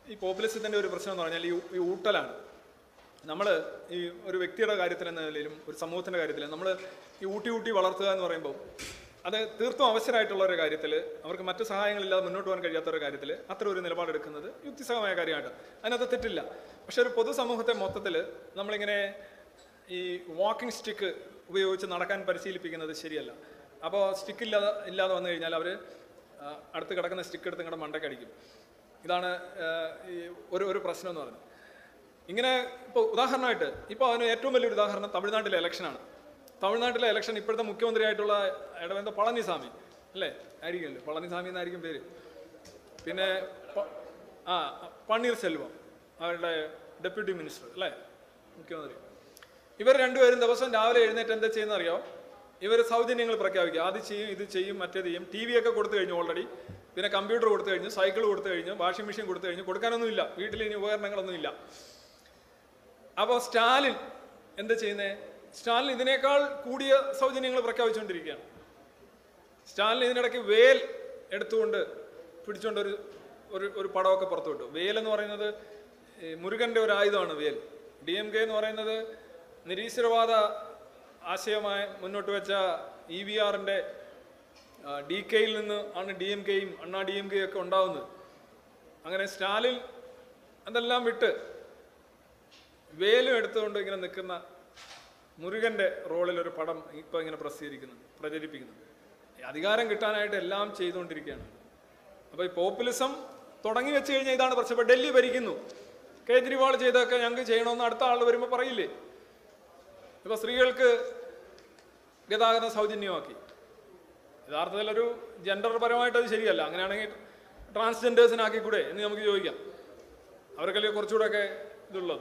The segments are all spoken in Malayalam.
ഈ പോപ്പുലിസത്തിൻ്റെ ഒരു പ്രശ്നം എന്ന് പറഞ്ഞാൽ ഈ ഈ ഊട്ടലാണ് നമ്മൾ ഈ ഒരു വ്യക്തിയുടെ കാര്യത്തിൽ എന്ന നിലയിലും ഒരു സമൂഹത്തിൻ്റെ കാര്യത്തിലും നമ്മൾ ഈ ഊട്ടി ഊട്ടി വളർത്തുക എന്ന് പറയുമ്പോൾ അത് തീർത്തും അവസരമായിട്ടുള്ള ഒരു കാര്യത്തിൽ അവർക്ക് മറ്റ് സഹായങ്ങളില്ലാതെ മുന്നോട്ട് പോകാൻ കഴിയാത്ത ഒരു കാര്യത്തിൽ അത്ര ഒരു നിലപാടെടുക്കുന്നത് യുക്തിസഹമായ കാര്യമായിട്ട് അതിനകത്ത് തെറ്റില്ല പക്ഷെ ഒരു പൊതുസമൂഹത്തെ മൊത്തത്തിൽ നമ്മളിങ്ങനെ ഈ വാക്കിംഗ് സ്റ്റിക്ക് ഉപയോഗിച്ച് നടക്കാൻ പരിശീലിപ്പിക്കുന്നത് ശരിയല്ല അപ്പോൾ സ്റ്റിക്ക് ഇല്ലാതെ ഇല്ലാതെ വന്നു കഴിഞ്ഞാൽ അവർ അടുത്ത് കിടക്കുന്ന സ്റ്റിക്ക് എടുത്ത് ഇങ്ങോട്ട് മണ്ടക്കടിക്കും ഇതാണ് ആ, ഈ ഒരു ഒരു പ്രശ്നം എന്ന് പറയുന്നത് ഇങ്ങനെ ഇപ്പോൾ ഉദാഹരണമായിട്ട് ഇപ്പോൾ അതിന് ഏറ്റവും വലിയൊരു ഉദാഹരണം തമിഴ്നാട്ടിലെ ഇലക്ഷനാണ് തമിഴ്നാട്ടിലെ ഇലക്ഷൻ ഇപ്പോഴത്തെ മുഖ്യമന്ത്രിയായിട്ടുള്ള ഇടവേന്ത പളനിസ്വാമി അല്ലേ ആയിരിക്കുമല്ലോ പളനിസ്വാമി എന്നായിരിക്കും പേര് പിന്നെ പ- ആ പന്നീർ സെൽവം അവരുടെ ഡെപ്യൂട്ടി മിനിസ്റ്റർ അല്ലേ മുഖ്യമന്ത്രി ഇവർ രണ്ടുപേരും ദിവസം രാവിലെ എഴുന്നേറ്റ് എന്താ ചെയ്യുന്ന അറിയാം ഇവർ സൗജന്യങ്ങൾ പ്രഖ്യാപിക്കുക അത് ചെയ്യും ഇത് ചെയ്യും മറ്റേത് ചെയ്യും ടി വി ഒക്കെ കൊടുത്തു കഴിഞ്ഞു ഓൾറെഡി പിന്നെ കമ്പ്യൂട്ടർ കൊടുത്തു കഴിഞ്ഞു സൈക്കിൾ കൊടുത്തു കഴിഞ്ഞു വാഷിംഗ് മെഷീൻ കൊടുത്തു കഴിഞ്ഞു കൊടുക്കാനൊന്നുമില്ല വീട്ടിൽ ഇനി ഉപകരണങ്ങളൊന്നുമില്ല അപ്പോൾ സ്റ്റാലിൻ എന്താ ചെയ്യുന്നത് സ്റ്റാലിൻ ഇതിനേക്കാൾ കൂടിയ സൗജന്യങ്ങൾ പ്രഖ്യാപിച്ചുകൊണ്ടിരിക്കുകയാണ് സ്റ്റാലിൻ ഇതിനിടയ്ക്ക് വേൽ എടുത്തുകൊണ്ട് പിടിച്ചുകൊണ്ട് ഒരു ഒരു ഒരു പടമൊക്കെ പുറത്തു വിട്ടു വേൽ എന്ന് പറയുന്നത് ഈ മുരുകന്റെ ഒരു ആയുധമാണ് വേൽ ഡി എം കെ എന്ന് പറയുന്നത് നിരീശ്വരവാദ ആശയമായി മുന്നോട്ട് വെച്ച ഇ വി ആറിൻ്റെ ഡി കെയിൽ നിന്ന് ആണ് ഡി എം കെയും അണ്ണാ ഡി എം കെയും ഒക്കെ ഉണ്ടാവുന്നത് അങ്ങനെ സ്റ്റാലിൻ അതെല്ലാം വിട്ട് വേലും എടുത്തുകൊണ്ട് ഇങ്ങനെ നിൽക്കുന്ന മുരുകന്റെ റോളിൽ ഒരു പടം ഇപ്പൊ ഇങ്ങനെ പ്രസിദ്ധീകരിക്കുന്നുണ്ട് പ്രചരിപ്പിക്കുന്നുണ്ട് ഈ അധികാരം കിട്ടാനായിട്ട് എല്ലാം ചെയ്തുകൊണ്ടിരിക്കുകയാണ് അപ്പൊ ഈ പോപ്പുലിസം തുടങ്ങി വെച്ച് കഴിഞ്ഞാൽ ഇതാണ് പ്രശ്നം ഇപ്പൊ ഡൽഹി ഭരിക്കുന്നു കേജ്രിവാൾ ചെയ്തൊക്കെ ഞങ്ങൾക്ക് ചെയ്യണമെന്ന് അടുത്ത ആൾ വരുമ്പോൾ പറയില്ലേ ഇപ്പൊ സ്ത്രീകൾക്ക് ഗതാഗതം സൗജന്യമാക്കി യഥാർത്ഥത്തിൽ ഒരു ജെൻഡർ പരമായിട്ട് അത് ശരിയല്ല അങ്ങനെയാണെങ്കിൽ ട്രാൻസ്ജെൻഡേഴ്സിനാക്കി കൂടെ എന്ന് നമുക്ക് ചോദിക്കാം അവർക്കല്ലേ കുറച്ചുകൂടെ ഒക്കെ ഇതുള്ളത്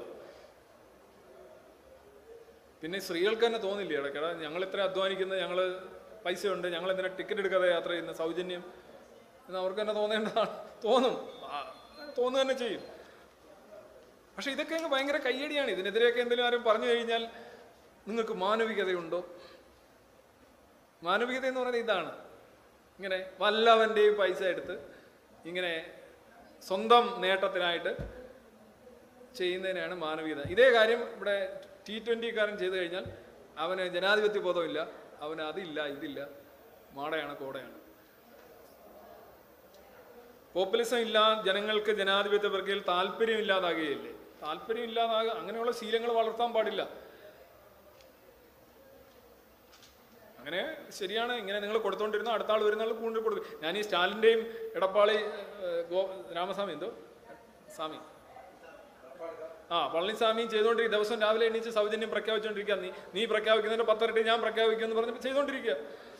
പിന്നെ സ്ത്രീകൾക്ക് തന്നെ തോന്നില്ലേ ഇടയ്ക്കട ഞങ്ങൾ ഇത്ര അധ്വാനിക്കുന്നത് ഞങ്ങൾ പൈസ ഉണ്ട് ഞങ്ങൾ എന്തിനാ ടിക്കറ്റ് എടുക്കാതെ യാത്ര ചെയ്യുന്ന സൗജന്യം എന്ന് അവർക്ക് തന്നെ തോന്നേണ്ടതാണ് തോന്നും ആ, തോന്നുക തന്നെ ചെയ്യും പക്ഷെ ഇതൊക്കെ അങ്ങ് ഭയങ്കര കയ്യടിയാണ് ഇതിനെതിരെയൊക്കെ എന്തെങ്കിലും ആരും പറഞ്ഞു കഴിഞ്ഞാൽ നിങ്ങൾക്ക് മാനവികതയുണ്ടോ മാനവികത എന്ന് പറയുന്നത് ഇതാണ് ഇങ്ങനെ വല്ലവൻ്റെയും പൈസ എടുത്ത് ഇങ്ങനെ സ്വന്തം നേട്ടത്തിനായിട്ട് ചെയ്യുന്നതിനാണ് മാനവികത ഇതേ കാര്യം ഇവിടെ ടി ട്വൻ്റിക്കാരൻ ചെയ്തു കഴിഞ്ഞാൽ അവന് ജനാധിപത്യ ബോധമില്ല അവന് അതില്ല ഇതില്ല മാടയാണ് കോടയാണ് പോപ്പുലിസം ഇല്ല ജനങ്ങൾക്ക് ജനാധിപത്യ പ്രക്രിയയിൽ താല്പര്യം ഇല്ലാതാകുകയില്ലേ താല്പര്യം ഇല്ലാതാകുക അങ്ങനെയുള്ള ശീലങ്ങൾ വളർത്താൻ പാടില്ല അങ്ങനെ ശരിയാണ് ഇങ്ങനെ നിങ്ങൾ കൊടുത്തോണ്ടിരുന്ന അടുത്ത ആൾ വരുന്ന ആൾ കൂടുതൽ കൊടുക്കും ഞാൻ ഈ സ്റ്റാലിൻ്റെയും എടപ്പാളി ഏഹ്, ഗോ രാമസ്വാമി എന്തോ സ്വാമി ആ പളനിസ്വാമിയും ചെയ്തുകൊണ്ടിരിക്കുക ദിവസം രാവിലെ എണീച്ച് സൗജന്യം പ്രഖ്യാപിച്ചുകൊണ്ടിരിക്കുക നീ നീ പ്രഖ്യാപിക്കുന്നതിന്റെ പത്തരട്ടി ഞാൻ പ്രഖ്യാപിക്കും എന്ന് പറഞ്ഞ് ചെയ്തുകൊണ്ടിരിക്കുക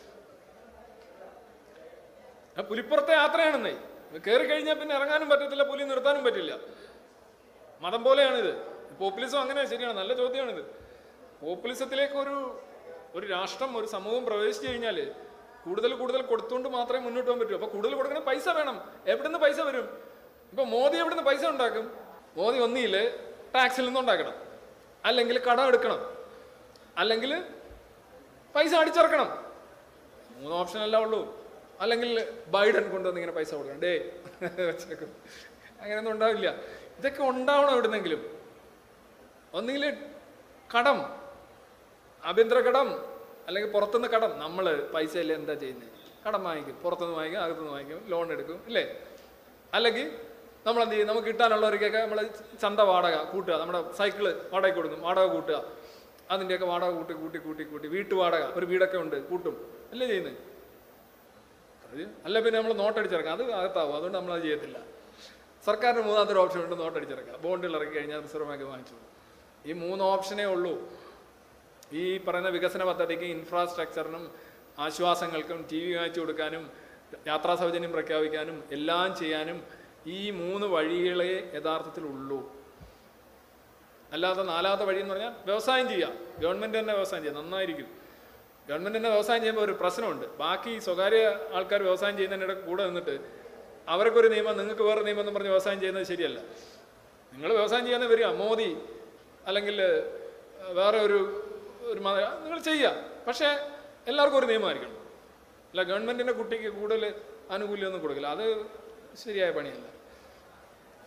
ആ പുലിപ്പുറത്തെ യാത്രയാണെന്നേ കയറി കഴിഞ്ഞാൽ പിന്നെ ഇറങ്ങാനും പറ്റത്തില്ല പുലി നിർത്താനും പറ്റില്ല മതം പോലെയാണിത് പോപ്പുലിസം അങ്ങനെ ശരിയാണ് നല്ല ചോദ്യമാണിത് പോപ്പുലിസത്തിലേക്ക് ഒരു ഒരു രാഷ്ട്രം ഒരു സമൂഹം പ്രവേശിച്ചു കഴിഞ്ഞാൽ കൂടുതൽ കൂടുതൽ കൊടുത്തുകൊണ്ട് മാത്രമേ മുന്നോട്ട് പോകാൻ പറ്റൂ അപ്പൊ കൂടുതൽ കൊടുക്കണ പൈസ വേണം എവിടുന്ന് പൈസ വരും ഇപ്പൊ മോദി എവിടുന്ന് പൈസ ഉണ്ടാക്കും മോദി ഒന്നിയില് ടാക്സിൽ നിന്ന് ഉണ്ടാക്കണം അല്ലെങ്കിൽ കടം എടുക്കണം അല്ലെങ്കിൽ പൈസ അടിച്ചിറക്കണം മൂന്ന് ഓപ്ഷൻ അല്ല ഉള്ളൂ അല്ലെങ്കിൽ ബൈഡൻ കൊണ്ടുവന്ന് ഇങ്ങനെ പൈസ കൊടുക്കണം ഡേ വെച്ചേക്കും അങ്ങനെയൊന്നും ഉണ്ടാവില്ല ഇതൊക്കെ ഉണ്ടാവണം എവിടുന്നെങ്കിലും ഒന്നുകിൽ കടം ആഭ്യന്തര കടം അല്ലെങ്കിൽ പുറത്തുനിന്ന് കടം നമ്മൾ പൈസ ഇല്ല എന്താ ചെയ്യുന്നത് കടം വാങ്ങിക്കും പുറത്തുനിന്ന് വാങ്ങിക്കും അകത്തുനിന്ന് വാങ്ങിക്കും ലോൺ എടുക്കും ഇല്ലേ അല്ലെങ്കിൽ നമ്മൾ എന്ത് ചെയ്യും നമുക്ക് കിട്ടാനുള്ളവർക്കൊക്കെ നമ്മൾ ചന്ത വാടക കൂട്ടുക നമ്മുടെ സൈക്കിള് വാടക കൊടുക്കും വാടക കൂട്ടുക അതിൻ്റെയൊക്കെ വാടക കൂട്ടി കൂട്ടി കൂട്ടി കൂട്ടി വീട്ടു വാടക ഒരു വീടൊക്കെ ഉണ്ട് കൂട്ടും അല്ലേ ചെയ്യുന്നത് അത് അല്ല പിന്നെ നമ്മൾ നോട്ടടിച്ചിറക്കാം അത് അകത്താവും അതുകൊണ്ട് നമ്മൾ അത് ചെയ്യത്തില്ല സർക്കാരിന് മൂന്നാമത്തെ ഒരു ഓപ്ഷൻ ഉണ്ട് നോട്ടടിച്ചിറക്കാം ബോണ്ടിൽ ഇറക്കി കഴിഞ്ഞാൽ റിസർവ് ബാങ്ക് വാങ്ങിച്ചു ഈ മൂന്ന് ഓപ്ഷനേ ഉള്ളൂ ഈ പറയുന്ന വികസന പദ്ധതിക്ക് ഇൻഫ്രാസ്ട്രക്ചറിനും ആശ്വാസങ്ങൾക്കും ടി വി വാങ്ങിച്ചു കൊടുക്കാനും യാത്രാ സൗജന്യം പ്രഖ്യാപിക്കാനും എല്ലാം ചെയ്യാനും ഈ മൂന്ന് വഴികളെ യഥാർത്ഥത്തിൽ ഉള്ളൂ അല്ലാതെ നാലാമത്തെ വഴി എന്ന് പറഞ്ഞാൽ വ്യവസായം ചെയ്യാം ഗവൺമെന്റ് തന്നെ വ്യവസായം ചെയ്യാം നന്നായിരിക്കും ഗവൺമെന്റ് തന്നെ വ്യവസായം ചെയ്യുമ്പോൾ ഒരു പ്രശ്നമുണ്ട് ബാക്കി സ്വകാര്യ ആൾക്കാർ വ്യവസായം ചെയ്യുന്നതിനിടെ കൂടെ നിന്നിട്ട് അവർക്കൊരു നിയമം നിങ്ങൾക്ക് വേറെ നിയമം എന്ന് പറഞ്ഞ് വ്യവസായം ചെയ്യുന്നത് ശരിയല്ല നിങ്ങൾ വ്യവസായം ചെയ്യാൻ വരിക മോദി അല്ലെങ്കിൽ ഏഹ്, വേറെ ഒരു ഒരു മത- നിങ്ങൾ ചെയ്യുക പക്ഷേ എല്ലാവർക്കും ഒരു നിയമമായിരിക്കണം അല്ല ഗവൺമെന്റിന്റെ കുട്ടിക്ക് കൂടുതൽ ആനുകൂല്യമൊന്നും കൊടുക്കില്ല അത് ശരിയായ പണിയല്ല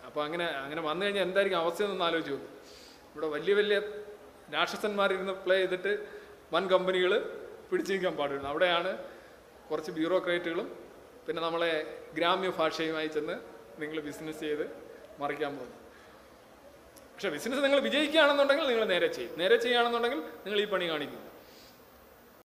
അപ്പോൾ അങ്ങനെ അങ്ങനെ വന്നു കഴിഞ്ഞാൽ എന്തായിരിക്കും അവസ്ഥയെന്നൊന്ന് ആലോചിച്ച് നോക്കും ഇവിടെ വലിയ വലിയ രാക്ഷസന്മാരിരുന്ന് പ്ലേ ചെയ്തിട്ട് വൻ കമ്പനികൾ പിടിച്ചു നിൽക്കാൻ പാടില്ല അവിടെയാണ് കുറച്ച് ബ്യൂറോക്രേറ്റുകളും പിന്നെ നമ്മളെ ഗ്രാമ്യ ഭാഷയുമായി ചെന്ന് നിങ്ങൾ ബിസിനസ് ചെയ്ത് മറിക്കാൻ പോകുന്നു പക്ഷേ ബിസിനസ് നിങ്ങൾ വിജയിക്കുകയാണെന്നുണ്ടെങ്കിൽ നിങ്ങൾ നേരെ ചെയ്യും നേരെ ചെയ്യുകയാണെന്നുണ്ടെങ്കിൽ നിങ്ങൾ ഈ പണി കാണിക്കും